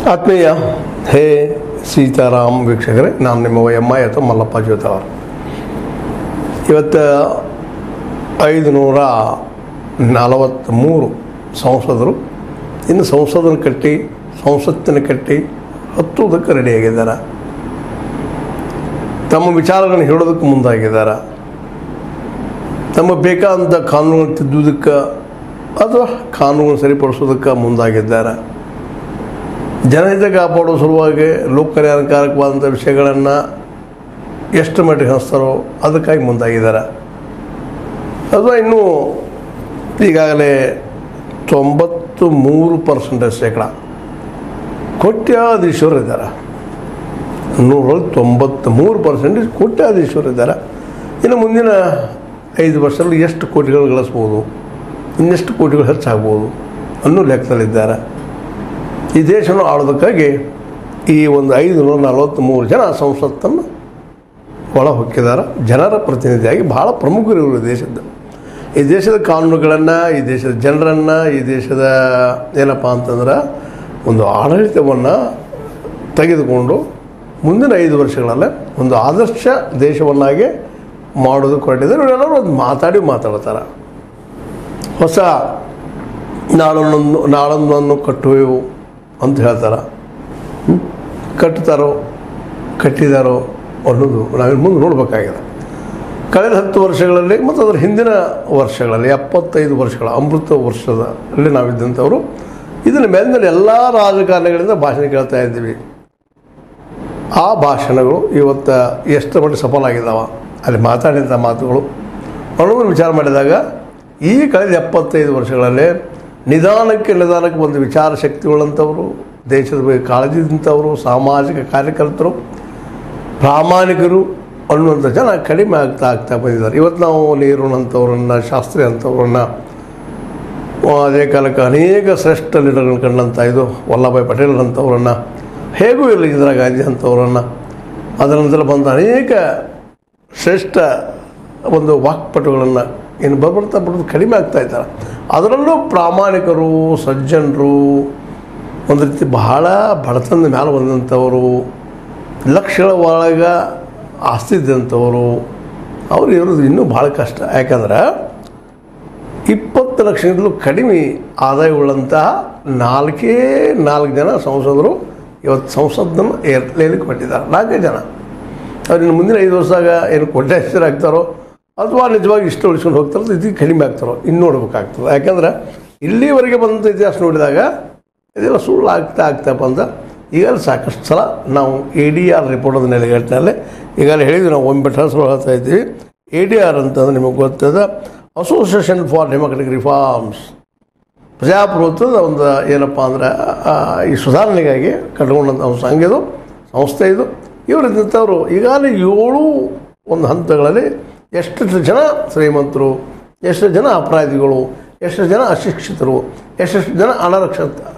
ಆತ್ಮೀಯ ಹೇ ಸೀತಾರಾಮ್ ವೀಕ್ಷಕರೇ ನಾನು ನಿಮ್ಮ ಎಮ್ ಐ ಅಥವಾ ಮಲ್ಲಪ್ಪ ಜ್ಯೋತಿ ಅವರು ಇವತ್ತು ಐದು ನೂರ ನಲವತ್ತ್ಮೂರು ಸಂಸದರು ಇನ್ನು ಸಂಸದನ್ನು ಕಟ್ಟಿ ಸಂಸತ್ತಿನ ಕಟ್ಟಿ ಹತ್ತುವುದಕ್ಕೆ ರೆಡಿಯಾಗಿದ್ದಾರೆ ತಮ್ಮ ವಿಚಾರಗಳನ್ನು ಹೇಳೋದಕ್ಕೆ ಮುಂದಾಗಿದ್ದಾರೆ ತಮ್ಮ ಬೇಕಾದಂಥ ಕಾನೂನು ತಿದ್ದುವುದಕ್ಕೆ ಅಥವಾ ಕಾನೂನು ಸರಿಪಡಿಸೋದಕ್ಕೆ ಮುಂದಾಗಿದ್ದಾರೆ ಜನಹಿತ ಕಾಪಾಡೋ ಸಲುವಾಗಿ ಲೋಕ ಕಲ್ಯಾಣಕಾರಕವಾದಂಥ ವಿಷಯಗಳನ್ನು ಎಷ್ಟು ಮಟ್ಟಿಗೆ ಹಂಚ್ತಾರೋ ಅದಕ್ಕಾಗಿ ಮುಂದಾಗಿದ್ದಾರೆ ಅಥವಾ ಇನ್ನೂ ಈಗಾಗಲೇ ತೊಂಬತ್ತು ಮೂರು ಪರ್ಸೆಂಟೇಜ್ ಶೇಕಡ ಕೋಟ್ಯಾಧೀಶರು ಇದ್ದಾರೆ ನೂರಲ್ಲಿ ತೊಂಬತ್ತ್ಮೂರು ಪರ್ಸೆಂಟೇಜ್ ಕೋಟ್ಯಾಧೀಶರು ಇದ್ದಾರೆ ಇನ್ನು ಮುಂದಿನ ಐದು ವರ್ಷದಲ್ಲಿ ಎಷ್ಟು ಕೋಟಿಗಳು ಗಳಿಸ್ಬೋದು ಇನ್ನೆಷ್ಟು ಕೋಟಿಗಳು ಹೆಚ್ಚಾಗ್ಬೋದು ಅನ್ನೋ ಲೆಕ್ಕದಲ್ಲಿದ್ದಾರೆ ಈ ದೇಶವನ್ನು ಆಳೋದಕ್ಕಾಗಿ ಈ ಒಂದು ಐದು ನೂರ ನಲವತ್ತ್ಮೂರು ಜನ ಸಂಸತ್ತನ್ನು ಒಳ ಹೊಕ್ಕಿದ್ದಾರೆ ಜನರ ಪ್ರತಿನಿಧಿಯಾಗಿ ಭಾಳ ಪ್ರಮುಖರು ಇವರು ದೇಶದ ಈ ದೇಶದ ಕಾನೂನುಗಳನ್ನು ಈ ದೇಶದ ಜನರನ್ನು ಈ ದೇಶದ ಏನಪ್ಪ ಅಂತಂದ್ರೆ ಒಂದು ಆಡಳಿತವನ್ನು ತೆಗೆದುಕೊಂಡು ಮುಂದಿನ ಐದು ವರ್ಷಗಳಲ್ಲೇ ಒಂದು ಆದರ್ಶ ದೇಶವನ್ನಾಗಿ ಮಾಡೋದಕ್ಕೆ ಹೊರಟಿದ್ದಾರೆ ಇವರೆಲ್ಲರೂ ಒಂದು ಮಾತಾಡಿ ಮಾತಾಡ್ತಾರೆ ಹೊಸ ನಾಳೊಂದೊಂದು ನಾಳೊಂದನ್ನು ಕಟ್ಟುವೆವು ಅಂತ ಹೇಳ್ತಾರೆ ಹ್ಮ್? ಕಟ್ತಾರೋ ಕಟ್ಟಿದಾರೋ ಅನ್ನೋದು ನಾವಿನ್ನು ಮುಂದೆ ನೋಡಬೇಕಾಗಿದೆ ಕಳೆದ ಹತ್ತು ವರ್ಷಗಳಲ್ಲಿ ಮತ್ತು ಅದರ ಹಿಂದಿನ ವರ್ಷಗಳಲ್ಲಿ ಎಪ್ಪತ್ತೈದು ವರ್ಷಗಳ ಅಮೃತ ವರ್ಷದಲ್ಲಿ ನಾವಿದ್ದಂಥವರು ಇದನ್ನ ಮೇಲಿನ ಎಲ್ಲ ರಾಜಕಾರಣಿಗಳಿಂದ ಭಾಷಣ ಕೇಳ್ತಾ ಇದ್ದೀವಿ ಆ ಭಾಷಣಗಳು ಇವತ್ತು ಎಷ್ಟು ಮಟ್ಟಿಗೆ ಸಫಲ ಆಗಿದ್ದಾವ ಅಲ್ಲಿ ಮಾತಾಡಿದಂಥ ಮಾತುಗಳು ಅನ್ನೋದನ್ನು ವಿಚಾರ ಮಾಡಿದಾಗ ಈ ಕಳೆದ ಎಪ್ಪತ್ತೈದು ವರ್ಷಗಳಲ್ಲಿ ನಿಧಾನಕ್ಕೆ ನಿಧಾನಕ್ಕೆ ಒಂದು ವಿಚಾರ ಶಕ್ತಿಗಳಂಥವರು ದೇಶದ ಬಗ್ಗೆ ಕಾಳಜಿ ಇದ್ದಂಥವರು ಸಾಮಾಜಿಕ ಕಾರ್ಯಕರ್ತರು ಪ್ರಾಮಾಣಿಕರು ಅನ್ನುವಂಥ ಜನ ಕಡಿಮೆ ಆಗ್ತಾ ಆಗ್ತಾ ಬಂದಿದ್ದಾರೆ ಇವತ್ತು ನಾವು ನೆಹರೂನಂಥವ್ರನ್ನ ಶಾಸ್ತ್ರಿ ಅಂಥವ್ರನ್ನ ಅದೇ ಕಾಲಕ್ಕೆ ಅನೇಕ ಶ್ರೇಷ್ಠ ಲೀಡರ್ಗಳನ್ನ ಕಂಡಂಥ ಇದು ವಲ್ಲಭಾಯ್ ಪಟೇಲ್ ಅಂಥವ್ರನ್ನು ಹೇಗೂ ಇರಲಿ ಇಂದಿರಾ ಗಾಂಧಿ ಅಂಥವ್ರನ್ನು ಅದರ ನಂತರ ಬಂದ ಅನೇಕ ಶ್ರೇಷ್ಠ ಒಂದು ವಾಕ್ಪಟುಗಳನ್ನು ಇನ್ನು ಬರ್ಬರ್ತಾ ಬರೋದು ಕಡಿಮೆ ಆಗ್ತಾ ಇದ್ದಾರೆ ಅದರಲ್ಲೂ ಪ್ರಾಮಾಣಿಕರು ಸಜ್ಜನರು ಒಂದು ರೀತಿ ಬಹಳ ಬಡತನದ ಮೇಲೆ ಬಂದಂಥವರು ಲಕ್ಷಗಳ ಒಳಗೆ ಆಸ್ತಿ ಇದ್ದಂಥವರು ಅವ್ರು ಇರೋದು ಇನ್ನೂ ಭಾಳ ಕಷ್ಟ ಯಾಕಂದ್ರೆ ಇಪ್ಪತ್ತು ಲಕ್ಷದಿಂದಲೂ ಕಡಿಮೆ ಆದಾಯವುಳ್ಳಂತಹ ನಾಲ್ಕೇ ನಾಲ್ಕು ಜನ ಸಂಸದರು ಇವತ್ತು ಸಂಸತ್ತನ್ನು ಏರ್ಲೇಲಿಕ್ಕೆ ಕೊಟ್ಟಿದ್ದಾರೆ ನಾಲ್ಕೇ ಜನ ಅವ್ರು ಇನ್ನು ಮುಂದಿನ ಐದು ವರ್ಷದಾಗ ಏನು ಆಗ್ತಾರೋ ಅಥವಾ ನಿಜವಾಗಿ ಇಷ್ಟ ಉಳಿಸ್ಕೊಂಡು ಹೋಗ್ತಾರೋ ಇದಕ್ಕೆ ಕಡಿಮೆ ಆಗ್ತಾರೋ ಇನ್ನು ನೋಡ್ಬೇಕಾಗ್ತದೆ ಯಾಕಂದ್ರೆ ಇಲ್ಲಿವರೆಗೆ ಬಂದಂಥ ಇತಿಹಾಸ ನೋಡಿದಾಗ ಇದೆಲ್ಲ ಸುಳ್ಳು ಆಗ್ತಾ ಆಗ್ತಪ್ಪ ಅಂತ ಈಗಲೇ ಸಾಕಷ್ಟು ಸಲ ನಾವು ಎ ಡಿ ಆರ್ ರಿಪೋರ್ಟ್ ಅದ ನೆಲೆಗಟ್ಟಿನಲ್ಲಿ ಈಗಾಗಲೇ ಹೇಳಿದ್ವಿ ನಾವು ಒಂಬತ್ತು ಹೆಸರು ಹೇಳ್ತಾ ಇದ್ದೀವಿ ಎ ಡಿ ಆರ್ ಅಂತಂದ್ರೆ ನಿಮಗೆ ಗೊತ್ತದ ಅಸೋಸಿಯೇಷನ್ ಫಾರ್ ಡೆಮೋಕ್ರೆಟಿಕ್ ರಿಫಾರ್ಮ್ಸ್ ಪ್ರಜಾಪ್ರಭುತ್ವದ ಒಂದು ಏನಪ್ಪ ಅಂದ್ರೆ ಆ, ಈ ಸುಧಾರಣೆಗಾಗಿ ಕಟ್ಕೊಂಡಂಥ ಒಂದು ಸಂಘ ಇದು ಸಂಸ್ಥೆ ಇದು ಇವರಿದ್ದಂಥವ್ರು ಈಗಾಗಲೇ ಏಳು ಒಂದು ಹಂತಗಳಲ್ಲಿ ಎಷ್ಟು ಜನ ಶ್ರೀಮಂತರು ಎಷ್ಟು ಜನ ಅಪರಾಧಿಗಳು ಎಷ್ಟು ಜನ ಅಶಿಕ್ಷಿತರು ಎಷ್ಟೆಷ್ಟು ಜನ ಅನರಕ್ಷಿತ